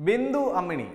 ബിന്ദു അമ്മിണി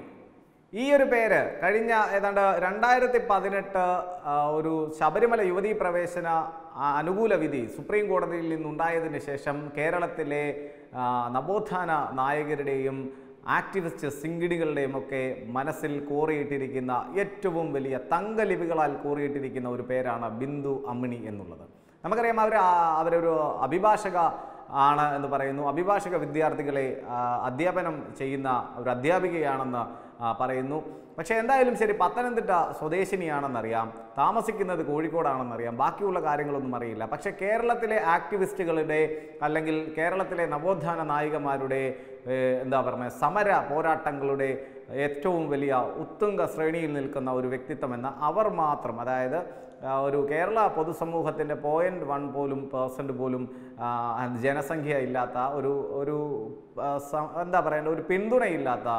ഈ ഒരു പേര് കഴിഞ്ഞ ഏതാണ്ട് രണ്ടായിരത്തി പതിനെട്ട് ഒരു ശബരിമല യുവതീ പ്രവേശന ആ, അനുകൂല വിധി സുപ്രീം കോടതിയിൽ നിന്നുണ്ടായതിന് ശേഷം കേരളത്തിലെ ആ, നവോത്ഥാന നായകരുടെയും ആക്ടിവിസ്റ്റ് സിംഗിടികളുടെയും ഒക്കെ മനസ്സിൽ കോറിയിട്ടിരിക്കുന്ന ഏറ്റവും വലിയ തങ്കലിപികളാൽ കോറിയിട്ടിരിക്കുന്ന ഒരു പേരാണ് ബിന്ദു അമ്മിണി എന്നുള്ളത് നമുക്കറിയാം അവർ അവരൊരു അഭിഭാഷക ആണ് എന്ന് പറയുന്നു അഭിഭാഷക വിദ്യാർത്ഥികളെ ആ, അധ്യാപനം ചെയ്യുന്ന ഒരു അധ്യാപികയാണെന്ന് ആ, പറയുന്നു പക്ഷേ എന്തായാലും ശരി പത്തനംതിട്ട സ്വദേശിനിയാണെന്നറിയാം താമസിക്കുന്നത് കോഴിക്കോടാണെന്നറിയാം ബാക്കിയുള്ള കാര്യങ്ങളൊന്നും അറിയില്ല പക്ഷേ കേരളത്തിലെ ആക്ടിവിസ്റ്റുകളുടെ അല്ലെങ്കിൽ കേരളത്തിലെ നവോത്ഥാന നായികമാരുടെ ഏഹ്, എന്താ പറയുക സമര പോരാട്ടങ്ങളുടെ ഏറ്റവും വലിയ ഉത്തുംഗ ശ്രേണിയിൽ നിൽക്കുന്ന ഒരു വ്യക്തിത്വം എന്ന അവർ മാത്രം അതായത് ആ, ഒരു കേരള പൊതുസമൂഹത്തിൻ്റെ പോയിന്റ് വൺ പോലും പേഴ്സൻ്റ് പോലും ആ, ജനസംഖ്യ ഇല്ലാത്ത ഒരു ഒരു ആ, സ- എന്താ പറയേണ്ട ഒരു പിന്തുണയില്ലാത്ത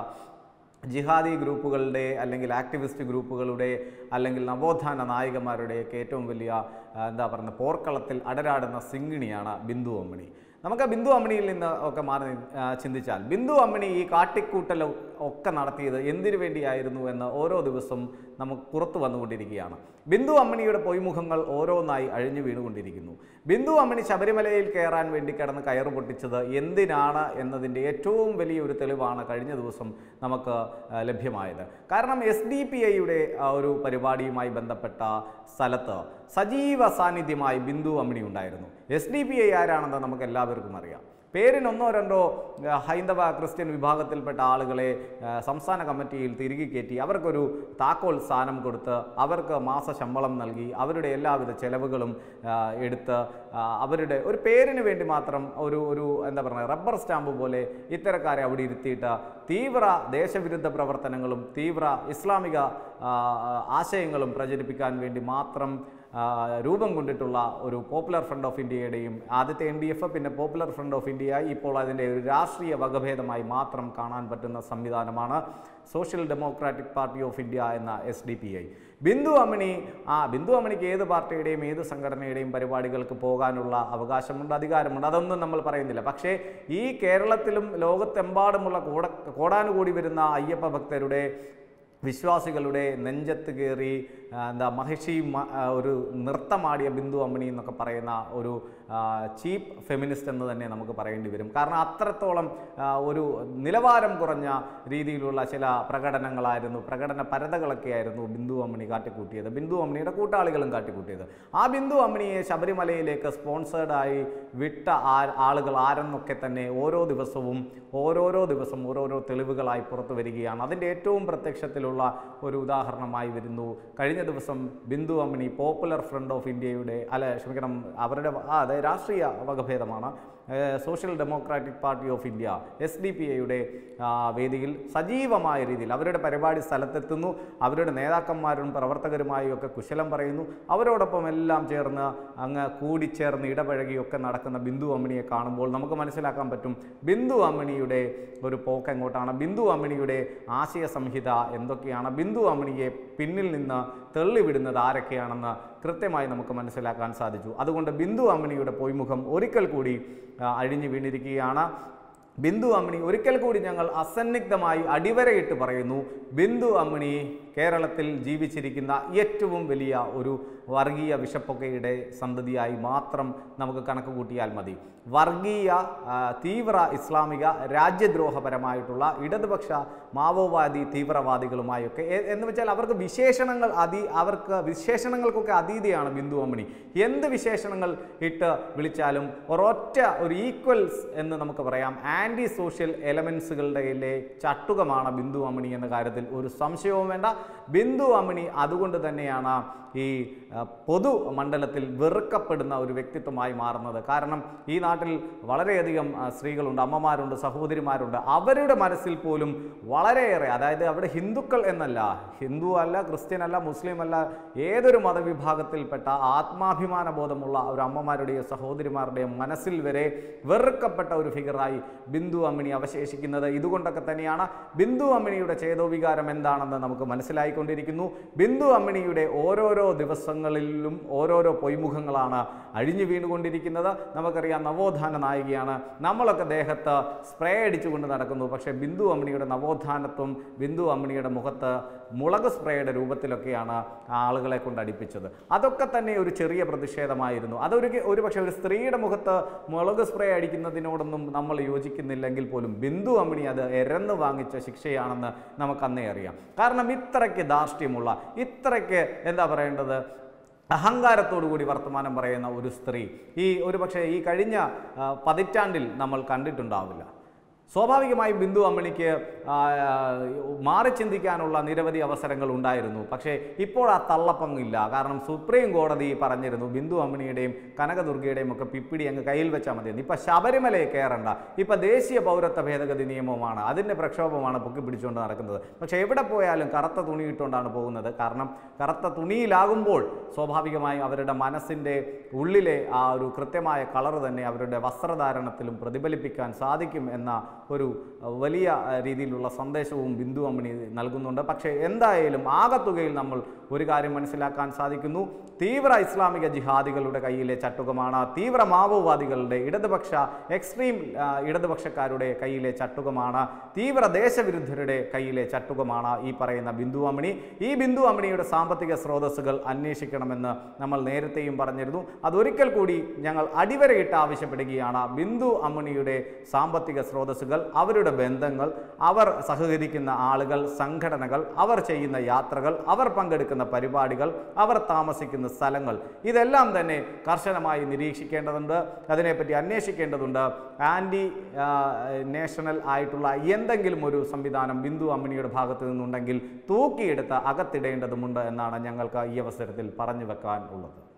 ജിഹാദി ഗ്രൂപ്പുകളുടെ അല്ലെങ്കിൽ ആക്ടിവിസ്റ്റ് ഗ്രൂപ്പുകളുടെ അല്ലെങ്കിൽ നവോത്ഥാന നായികമാരുടെയൊക്കെ ഏറ്റവും വലിയ ആ, എന്താ പറയുക പോർക്കളത്തിൽ അടരാടുന്ന സിംഗിണിയാണ് ബിന്ദു അമ്മിണി നമുക്ക് ബിന്ദു അമ്മിണിയിൽ നിന്ന് ഒക്കെ മാറി നി- ആ, ചിന്തിച്ചാൽ ബിന്ദു അമ്മിണി ഈ കാട്ടിക്കൂട്ടൽ ഒക്കെ നടത്തിയത് എന്തിനു വേണ്ടിയായിരുന്നു എന്ന് ഓരോ ദിവസവും നമുക്ക് പുറത്തു വന്നുകൊണ്ടിരിക്കുകയാണ് ബിന്ദു അമ്മിണിയുടെ പൊയ്മുഖങ്ങൾ ഓരോന്നായി അഴിഞ്ഞു വീണുകൊണ്ടിരിക്കുന്നു ബിന്ദു അമ്മിണി ശബരിമലയിൽ കയറാൻ വേണ്ടി കിടന്ന് കയറ് പൊട്ടിച്ചത് എന്തിനാണ് എന്നതിൻ്റെ ഏറ്റവും വലിയ ഒരു തെളിവാണ് കഴിഞ്ഞ ദിവസം നമുക്ക് ആ, ലഭ്യമായത് കാരണം എസ് ഡി പി ഐയുടെ ഒരു പരിപാടിയുമായി ബന്ധപ്പെട്ട സ്ഥലത്ത് സജീവ സാന്നിധ്യമായി ബിന്ദു അമ്മിണി ഉണ്ടായിരുന്നു എസ് ഡി പി ഐ ആരാണെന്ന് നമുക്ക് എല്ലാവർക്കും അറിയാം പേരിന് ഒന്നോ രണ്ടോ ആ, ഹൈന്ദവ ക്രിസ്ത്യൻ വിഭാഗത്തിൽപ്പെട്ട ആളുകളെ ആ, സംസ്ഥാന കമ്മിറ്റിയിൽ തിരികെ കയറ്റി അവർക്കൊരു താക്കോൽ സ്ഥാനം കൊടുത്ത് അവർക്ക് മാസ ശമ്പളം നൽകി അവരുടെ എല്ലാവിധ ചെലവുകളും ആ, എടുത്ത് ആ, അവരുടെ ഒരു പേരിന് വേണ്ടി മാത്രം ഒരു ഒരു എന്താ പറയുക റബ്ബർ സ്റ്റാമ്പ് പോലെ ഇത്തരക്കാരെ അവിടെ ഇരുത്തിയിട്ട് തീവ്ര ദേശവിരുദ്ധ പ്രവർത്തനങ്ങളും തീവ്ര ഇസ്ലാമിക ആ, ആശയങ്ങളും പ്രചരിപ്പിക്കാൻ വേണ്ടി മാത്രം ആ, രൂപം കൊണ്ടിട്ടുള്ള ഒരു പോപ്പുലർ ഫ്രണ്ട് ഓഫ് ഇന്ത്യയുടെയും ആദ്യത്തെ എൻ ഡി എഫ് പിന്നെ പോപ്പുലർ ഫ്രണ്ട് ഓഫ് ഇന്ത്യ ഇപ്പോൾ അതിൻ്റെ ഒരു രാഷ്ട്രീയ വകഭേദമായി മാത്രം കാണാൻ പറ്റുന്ന സംവിധാനമാണ് social democratic party of India എന്ന S D P I Bindu Ammini ആ ബിന്ദു അമ്മിണിക്ക് ഏത് പാർട്ടിയുടെയും ഏത് സംഘടനയുടെയും പരിപാടികൾക്ക് പോകാനുള്ള അവകാശമുണ്ട് അധികാരമുണ്ട് അതൊന്നും നമ്മൾ പറയുന്നില്ല പക്ഷേ ഈ കേരളത്തിലും ലോകത്തെമ്പാടുമുള്ള കോട കോടാനുകൂടി വരുന്ന അയ്യപ്പ ഭക്തരുടെ വിശ്വാസികളുടെ നെഞ്ചത്ത് കയറി ആ, എന്താ മഹിഷി മ- ആ, ഒരു നൃത്തമാടിയ ബിന്ദു അമ്മിണി എന്നൊക്കെ പറയുന്ന ഒരു ചീപ്പ് ഫെമിനിസ്റ്റ് എന്ന് തന്നെ നമുക്ക് പറയേണ്ടി വരും കാരണം അത്രത്തോളം ആ, ഒരു നിലവാരം കുറഞ്ഞ രീതിയിലുള്ള ചില പ്രകടനങ്ങളായിരുന്നു പ്രകടന പരതകളൊക്കെ ആയിരുന്നു ബിന്ദു അമ്മിണി കാട്ടിക്കൂട്ടിയത് ബിന്ദു അമ്മിണിയുടെ കൂട്ടാളികളും കാട്ടിക്കൂട്ടിയത് ആ ബിന്ദു അമ്മിണിയെ ശബരിമലയിലേക്ക് സ്പോൺസേർഡായി വിട്ട ആ- ആളുകൾ ആരെന്നൊക്കെ തന്നെ ഓരോ ദിവസവും ഓരോരോ ദിവസം ഓരോരോ തെളിവുകളായി പുറത്തു വരികയാണ് അതിൻ്റെ ഏറ്റവും പ്രത്യക്ഷത്തിലുള്ള ഒരു ഉദാഹരണമായി വരുന്നു കഴിഞ്ഞ ദിവസം Bindu Ammini popular front of ഇന്ത്യയുടെ അല്ല ക്ഷമിക്കണം അവരുടെ ആ അതെ രാഷ്ട്രീയ വകഭേദമാണ് ഏഹ്, social democratic party of India S D P ഐയുടെ വേദിയിൽ സജീവമായ രീതിയിൽ അവരുടെ പരിപാടി സ്ഥലത്തെത്തുന്നു അവരുടെ നേതാക്കന്മാരും പ്രവർത്തകരുമായും ഒക്കെ കുശലം പറയുന്നു അവരോടൊപ്പം എല്ലാം ചേർന്ന് അങ്ങ് കൂടിച്ചേർന്ന് ഇടപഴകിയൊക്കെ നടക്കുന്ന ബിന്ദു അമ്മിണിയെ കാണുമ്പോൾ നമുക്ക് മനസ്സിലാക്കാൻ പറ്റും ബിന്ദു അമ്മിണിയുടെ ഒരു പോക്ക് എങ്ങോട്ടാണ് ബിന്ദു അമ്മിണിയുടെ ആശയ സംഹിത എന്തൊക്കെയാണ് ബിന്ദു അമ്മിണിയെ പിന്നിൽ നിന്ന് തള്ളിവിടുന്നത് ആരൊക്കെയാണെന്ന് കൃത്യമായി നമുക്ക് മനസ്സിലാക്കാൻ സാധിച്ചു അതുകൊണ്ട് ബിന്ദു അമ്മിണിയുടെ പൊയ്മുഖം ഒരിക്കൽ കൂടി ആ, അഴിഞ്ഞു വീണിരിക്കുകയാണ് ബിന്ദു അമ്മിണി ഒരിക്കൽ കൂടി ഞങ്ങൾ അസന്നിഗ്ധമായി അടിവരയിട്ട് പറയുന്നു ബിന്ദു അമ്മിണി കേരളത്തിൽ ജീവിച്ചിരിക്കുന്ന ഏറ്റവും വലിയ ഒരു വർഗീയ വിഷപ്പൊക്കയുടെ സന്തതിയായി മാത്രം നമുക്ക് കണക്ക് കൂട്ടിയാൽ മതി വർഗീയ ആ, തീവ്ര ഇസ്ലാമിക രാജ്യദ്രോഹപരമായിട്ടുള്ള ഇടതുപക്ഷ മാവോവാദി തീവ്രവാദികളുമായൊക്കെ എ- എന്ന് വെച്ചാൽ അവർക്ക് വിശേഷണങ്ങൾ അതി അവർക്ക് വിശേഷണങ്ങൾക്കൊക്കെ അതീതയാണ് ബിന്ദു അമ്മിണി എന്ത് വിശേഷണങ്ങൾ ഇട്ട് വിളിച്ചാലും ഒരൊറ്റ ഒരു ഈക്വൽസ് എന്ന് നമുക്ക് പറയാം ആൻറ്റി സോഷ്യൽ എലമെൻസുകളുടെ ചട്ടുകമാണ് ബിന്ദു അമ്മിണി എന്ന കാര്യത്തിൽ ഒരു സംശയവും വേണ്ട ബിന്ദു അമ്മിണി അതുകൊണ്ട് തന്നെയാണ് ഈ ആ, പൊതു മണ്ഡലത്തിൽ വെറുക്കപ്പെടുന്ന ഒരു വ്യക്തിത്വമായി മാറുന്നത് കാരണം ഈ നാട്ടിൽ വളരെയധികം ആ, സ്ത്രീകളുണ്ട് അമ്മമാരുണ്ട് സഹോദരിമാരുണ്ട് അവരുടെ മനസ്സിൽ പോലും വളരെയേറെ അതായത് അവിടെ ഹിന്ദുക്കൾ എന്നല്ല ഹിന്ദു അല്ല ക്രിസ്ത്യൻ അല്ല മുസ്ലിം അല്ല ഏതൊരു മതവിഭാഗത്തിൽപ്പെട്ട ആത്മാഭിമാന ബോധമുള്ള ഒരു അമ്മമാരുടെയോ സഹോദരിമാരുടെയോ മനസ്സിൽ വരെ വെറുക്കപ്പെട്ട ഒരു ഫിഗറായി ബിന്ദു അമ്മിണി അവശേഷിക്കുന്നത് ഇതുകൊണ്ടൊക്കെ തന്നെയാണ് ബിന്ദു അമ്മിണിയുടെ ചേതോവികാരം എന്താണെന്ന് നമുക്ക് മനസ്സിലായിക്കൊണ്ടിരിക്കുന്നു ബിന്ദു അമ്മിണിയുടെ ഓരോരോ ഓരോരോ ദിവസങ്ങളിലും ഓരോരോ പൊയ്മുഖങ്ങളാണ് അഴിഞ്ഞു വീണുകൊണ്ടിരിക്കുന്നത് നമുക്കറിയാം നവോത്ഥാന നായികയാണ് നമ്മളൊക്കെ ദേഹത്ത് സ്പ്രേ അടിച്ചുകൊണ്ട് നടക്കുന്നു പക്ഷേ ബിന്ദു അമ്മിണിയുടെ നവോത്ഥാനത്വം ബിന്ദു അമ്മിണിയുടെ മുഖത്ത് മുളക് സ്പ്രേയുടെ രൂപത്തിലൊക്കെയാണ് ആ ആളുകളെ കൊണ്ട് അടിപ്പിച്ചത് അതൊക്കെ തന്നെ ഒരു ചെറിയ പ്രതിഷേധമായിരുന്നു അതൊരു ഒരു പക്ഷേ ഒരു സ്ത്രീയുടെ മുഖത്ത് മുളക് സ്പ്രേ അടിക്കുന്നതിനോടൊന്നും നമ്മൾ യോജിക്കുന്നില്ലെങ്കിൽ പോലും ബിന്ദു അമ്മിണി അത് എരന്ന് വാങ്ങിച്ച ശിക്ഷയാണെന്ന് നമുക്കന്നേ അറിയാം കാരണം ഇത്രയ്ക്ക് ധാർഷ്ട്യമുള്ള ഇത്രയ്ക്ക് എന്താ പറയേണ്ടത് അഹങ്കാരത്തോടു കൂടി വർത്തമാനം പറയുന്ന ഒരു സ്ത്രീ ഈ ഒരു പക്ഷേ ഈ കഴിഞ്ഞ ആ, പതിറ്റാണ്ടിൽ നമ്മൾ കണ്ടിട്ടുണ്ടാവില്ല സ്വാഭാവികമായും ബിന്ദു അമ്മിണിക്ക് ആ, മാറി ചിന്തിക്കാനുള്ള നിരവധി അവസരങ്ങൾ ഉണ്ടായിരുന്നു പക്ഷേ ഇപ്പോൾ ആ തള്ളപ്പങ്ങില്ല കാരണം സുപ്രീം കോടതി പറഞ്ഞിരുന്നു ബിന്ദു അമ്മിണിയുടെയും കനകദുർഗയുടെയും ഒക്കെ പിപ്പിടി അങ്ങ് കയ്യിൽ വെച്ചാൽ മതിയെന്ന് ഇപ്പം ശബരിമലയെ കയറണ്ട ഇപ്പം ദേശീയ പൗരത്വ ഭേദഗതി നിയമമാണ് അതിൻ്റെ പ്രക്ഷോഭമാണ് പൊക്കി പിടിച്ചുകൊണ്ട് നടക്കുന്നത് പക്ഷേ എവിടെ പോയാലും കറുത്ത തുണി ഇട്ടുകൊണ്ടാണ് പോകുന്നത് കാരണം കറുത്ത തുണിയിലാകുമ്പോൾ സ്വാഭാവികമായും അവരുടെ മനസ്സിൻ്റെ ഉള്ളിലെ ആ ഒരു കൃത്യമായ കളർ തന്നെ അവരുടെ വസ്ത്രധാരണത്തിലും പ്രതിഫലിപ്പിക്കാൻ സാധിക്കും എന്ന ഒരു അഹ്, വലിയ അഹ്, രീതിയിലുള്ള സന്ദേശവും ബിന്ദു അമ്മിണി നൽകുന്നുണ്ട് പക്ഷേ എന്തായാലും ആകത്തുകയിൽ നമ്മൾ ഒരു കാര്യം മനസ്സിലാക്കാൻ സാധിക്കുന്നു തീവ്ര ഇസ്ലാമിക ജിഹാദികളുടെ കയ്യിലെ ചട്ടുകമാണ് തീവ്ര മാവോവാദികളുടെ ഇടതുപക്ഷ എക്സ്ട്രീം ആ, ഇടതുപക്ഷക്കാരുടെ കയ്യിലെ ചട്ടുകമാണ് തീവ്ര ദേശവിരുദ്ധരുടെ കയ്യിലെ ചട്ടുകമാണ് ഈ പറയുന്ന ബിന്ദു അമ്മിണി ഈ ബിന്ദു അമ്മിണിയുടെ സാമ്പത്തിക സ്രോതസ്സുകൾ അന്വേഷിക്കണമെന്ന് നമ്മൾ നേരത്തെയും പറഞ്ഞിരുന്നു അതൊരിക്കൽ കൂടി ഞങ്ങൾ അടിവരയിട്ട് ആവശ്യപ്പെടുകയാണ് ബിന്ദു അമ്മിണിയുടെ സാമ്പത്തിക സ്രോതസ്സുകൾ അവരുടെ ബന്ധങ്ങൾ അവർ സഹകരിക്കുന്ന ആളുകൾ സംഘടനകൾ അവർ ചെയ്യുന്ന യാത്രകൾ അവർ പങ്കെടുക്കുന്ന പരിപാടികൾ അവർ താമസിക്കുന്ന സ്ഥലങ്ങൾ ഇതെല്ലാം തന്നെ കർശനമായി നിരീക്ഷിക്കേണ്ടതുണ്ട് അതിനെപ്പറ്റി അന്വേഷിക്കേണ്ടതുണ്ട് ആൻറ്റി നാഷണൽ ആയിട്ടുള്ള എന്തെങ്കിലും ഒരു സംവിധാനം ബിന്ദു അമ്മിണിയുടെ ഭാഗത്ത് നിന്നുണ്ടെങ്കിൽ തൂക്കിയെടുത്ത് അകത്തിടേണ്ടതുമുണ്ട് എന്നാണ് ഞങ്ങൾക്ക് ഈ അവസരത്തിൽ പറഞ്ഞു വെക്കാൻ ഉള്ളത്